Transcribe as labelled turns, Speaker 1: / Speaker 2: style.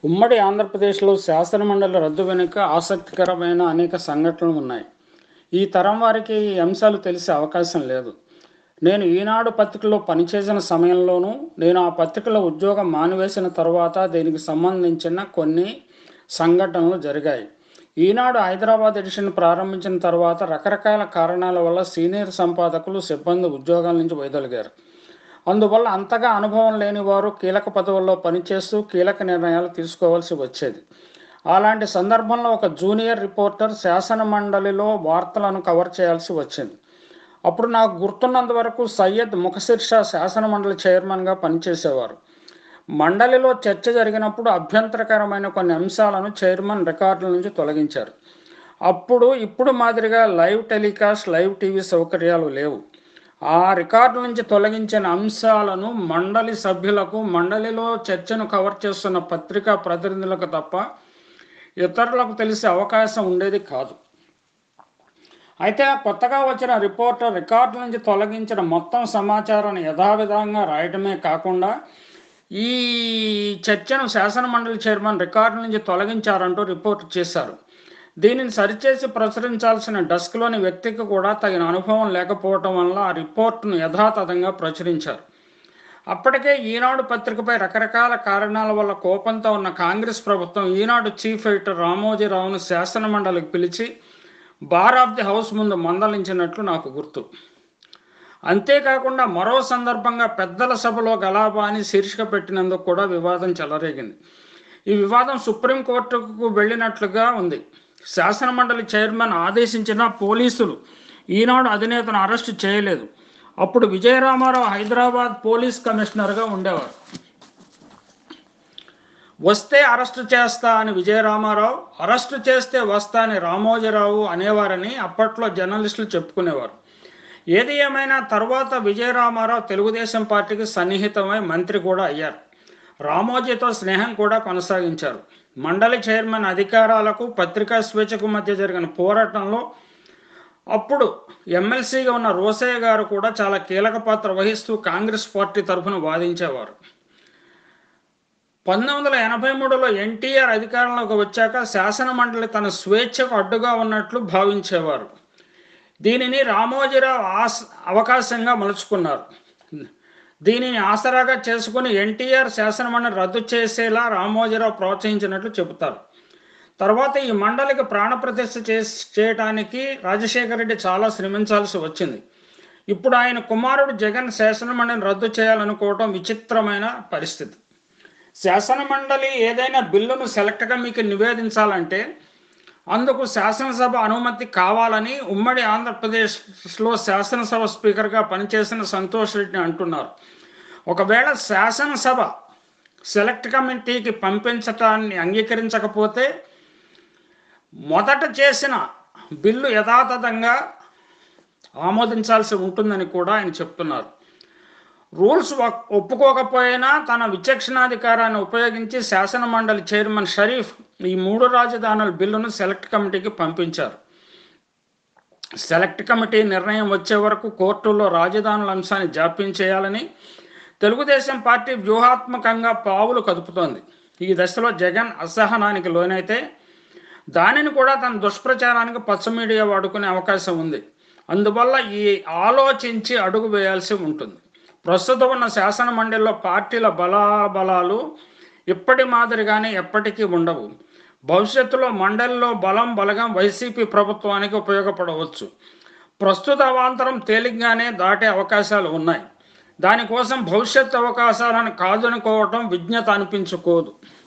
Speaker 1: ఉమ్మడి ఆంధ్రప్రదేశ్లో శాసనమండలి రద్దు వెనుక ఆసక్తికరమైన అనేక సంఘటనలు ఉన్నాయి ఈ తరం వారికి ఈ అంశాలు తెలిసే అవకాశం లేదు నేను ఈనాడు పత్రికలో పనిచేసిన సమయంలోనూ నేను ఆ పత్రికలో ఉద్యోగం మానివేసిన తర్వాత దీనికి సంబంధించిన కొన్ని సంఘటనలు జరిగాయి ఈనాడు హైదరాబాద్ ఎడిషన్ ప్రారంభించిన తర్వాత రకరకాల కారణాల వల్ల సీనియర్ సంపాదకులు సిబ్బంది ఉద్యోగాల నుంచి వైదొలిగారు అందువల్ల అంతగా అనుభవం లేని వారు కీలక పదవుల్లో పనిచేస్తూ కీలక నిర్ణయాలు తీసుకోవాల్సి వచ్చేది అలాంటి సందర్భంలో ఒక జూనియర్ రిపోర్టర్ శాసన మండలిలో వార్తలను కవర్ చేయాల్సి వచ్చింది అప్పుడు నాకు గుర్తున్నంత వరకు సయ్యద్ ముఖశిర్ష శాసన మండలి చైర్మన్గా పనిచేసేవారు మండలిలో చర్చ జరిగినప్పుడు అభ్యంతరకరమైన కొన్ని అంశాలను చైర్మన్ రికార్డుల నుంచి తొలగించారు అప్పుడు ఇప్పుడు మాదిరిగా లైవ్ టెలికాస్ట్ లైవ్ టీవీ సౌకర్యాలు లేవు ఆ రికార్డు నుంచి తొలగించిన అంశాలను మండలి సభ్యులకు మండలిలో చర్చను కవర్ చేస్తున్న పత్రికా ప్రతినిధులకు తప్ప ఇతరులకు తెలిసే అవకాశం ఉండేది కాదు అయితే కొత్తగా వచ్చిన రిపోర్టర్ రికార్డు నుంచి తొలగించిన మొత్తం సమాచారాన్ని యథావిధంగా రాయటమే కాకుండా ఈ చర్చను శాసన మండలి చైర్మన్ రికార్డు నుంచి తొలగించారంటూ రిపోర్ట్ చేశారు దీనిని సరిచేసి ప్రచురించాల్సిన డెస్క్లోని వ్యక్తికి కూడా తగిన అనుభవం లేకపోవటం వల్ల ఆ రిపోర్టును యథాతథంగా ప్రచురించారు అప్పటికే ఈనాడు పత్రికపై రకరకాల కారణాల వల్ల కోపంతో ఉన్న కాంగ్రెస్ ప్రభుత్వం ఈనాడు చీఫ్ ఎడిటర్ రామోజీరావును శాసన మండలికి పిలిచి బార్ ఆఫ్ ది హౌస్ ముందు మందలించినట్లు నాకు గుర్తు అంతేకాకుండా మరో సందర్భంగా పెద్దల సభలో గలాబాని శీర్షిక పెట్టినందుకు కూడా వివాదం చెలరేగింది ఈ వివాదం సుప్రీంకోర్టుకు వెళ్ళినట్లుగా ఉంది శాసనమండలి చైర్మన్ ఆదేశించిన పోలీసులు ఈనాడు అధినేతను అరెస్టు చేయలేదు అప్పుడు విజయరామారావు హైదరాబాద్ పోలీస్ కమిషనర్గా ఉండేవారు వస్తే అరెస్టు చేస్తా అని విజయరామారావు అరెస్టు చేస్తే వస్తా అని రామోజీరావు అనేవారని అప్పట్లో జర్నలిస్టులు చెప్పుకునేవారు ఏది ఏమైనా తర్వాత విజయరామారావు తెలుగుదేశం పార్టీకి సన్నిహితమై మంత్రి కూడా అయ్యారు రామోజీతో స్నేహం కూడా కొనసాగించారు మండలి చైర్మన్ అధికారాలకు పత్రికా స్వేచ్ఛకు మధ్య జరిగిన పోరాటంలో అప్పుడు ఎమ్మెల్సీగా ఉన్న రోసయ్య గారు కూడా చాలా కీలక పాత్ర వహిస్తూ కాంగ్రెస్ పార్టీ తరఫున వాదించేవారు పంతొమ్మిది వందల ఎనభై మూడులో ఎన్టీఆర్ అధికారంలోకి వచ్చాక శాసన మండలి తన స్వేచ్ఛకు అడ్డుగా ఉన్నట్లు భావించేవారు దీనిని రామోజీరావు ఆస్ అవకాశంగా మలుచుకున్నారు దీనిని ఆసరాగా చేసుకుని ఎన్టీఆర్ శాసనమండలి రద్దు చేసేలా రామోజీరావు ప్రోత్సహించినట్లు చెబుతారు తర్వాత ఈ మండలికి ప్రాణప్రతిష్ఠ చే చేయడానికి రాజశేఖర రెడ్డి చాలా శ్రమించాల్సి వచ్చింది ఇప్పుడు ఆయన కుమారుడు జగన్ శాసనమండలిని రద్దు చేయాలనుకోవటం విచిత్రమైన పరిస్థితి శాసనమండలి ఏదైనా బిల్లును సెలెక్ట్ కమిటీకి నివేదించాలంటే అందుకు శాసనసభ అనుమతి కావాలని ఉమ్మడి ఆంధ్రప్రదేశ్లో శాసనసభ స్పీకర్గా పనిచేసిన సంతోష్ రెడ్డి అంటున్నారు ఒకవేళ శాసనసభ సెలెక్ట్ కమిటీకి పంపించటాన్ని అంగీకరించకపోతే మొదట చేసిన బిల్లు యథాతథంగా ఆమోదించాల్సి ఉంటుందని కూడా ఆయన చెప్తున్నారు రూల్స్ ఒప్పుకోకపోయినా తన విచక్షణాధికారాన్ని ఉపయోగించి శాసన మండలి చైర్మన్ షరీఫ్ ఈ మూడు రాజధానుల బిల్లును సెలెక్ట్ కమిటీకి పంపించారు సెలెక్ట్ కమిటీ నిర్ణయం వచ్చే వరకు కోర్టులో రాజధానుల అంశాన్ని జాప్యం చేయాలని తెలుగుదేశం పార్టీ వ్యూహాత్మకంగా పావులు కదుపుతోంది ఈ దశలో జగన్ అసహనానికి లోనైతే దానిని కూడా తన దుష్ప్రచారానికి పచ్చ మీడియా వాడుకునే అవకాశం ఉంది అందువల్ల ఈ ఆలోచించి అడుగు వేయాల్సి ఉంటుంది ప్రస్తుతం ఉన్న శాసన మండలిలో పార్టీల బలాబలాలు ఇప్పటి మాదిరిగానే ఎప్పటికీ ఉండవు భవిష్యత్తులో మండలిలో బలం బలగం వైసీపీ ప్రభుత్వానికి ఉపయోగపడవచ్చు ప్రస్తుత అవాంతరం తేలిగ్గానే దాటే అవకాశాలు ఉన్నాయి దానికోసం భవిష్యత్ అవకాశాలను కాదనుకోవటం విజ్ఞత అనిపించుకోదు